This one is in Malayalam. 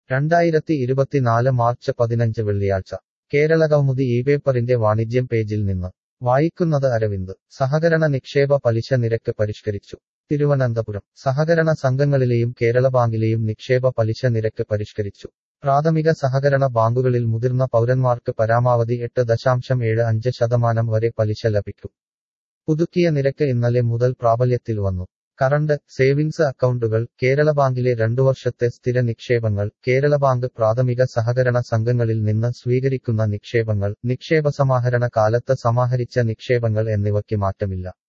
രണ്ടായിരത്തി ഇരുപത്തിനാല് മാർച്ച് പതിനഞ്ച് വെള്ളിയാഴ്ച കേരള കൗമുദി ഈ പേപ്പറിന്റെ വാണിജ്യം പേജിൽ നിന്ന് വായിക്കുന്നത് അരവിന്ദ് സഹകരണ നിക്ഷേപ പലിശ നിരക്ക് പരിഷ്കരിച്ചു തിരുവനന്തപുരം സഹകരണ സംഘങ്ങളിലെയും കേരള ബാങ്കിലെയും നിക്ഷേപ പലിശ നിരക്ക് പരിഷ്കരിച്ചു പ്രാഥമിക സഹകരണ ബാങ്കുകളിൽ മുതിർന്ന പൗരന്മാർക്ക് പരമാവധി എട്ട് ദശാംശം ഏഴ് അഞ്ച് ശതമാനം വരെ പലിശ ലഭിക്കും പുതുക്കിയ നിരക്ക് ഇന്നലെ മുതൽ പ്രാബല്യത്തിൽ വന്നു കറണ്ട് സേവിങ്സ് അക്കൗണ്ടുകൾ കേരള ബാങ്കിലെ രണ്ടു വർഷത്തെ സ്ഥിര നിക്ഷേപങ്ങൾ കേരള ബാങ്ക് പ്രാഥമിക സഹകരണ സംഘങ്ങളിൽ നിന്ന് സ്വീകരിക്കുന്ന നിക്ഷേപങ്ങൾ നിക്ഷേപ സമാഹരണ കാലത്ത് സമാഹരിച്ച നിക്ഷേപങ്ങൾ എന്നിവയ്ക്ക് മാറ്റമില്ല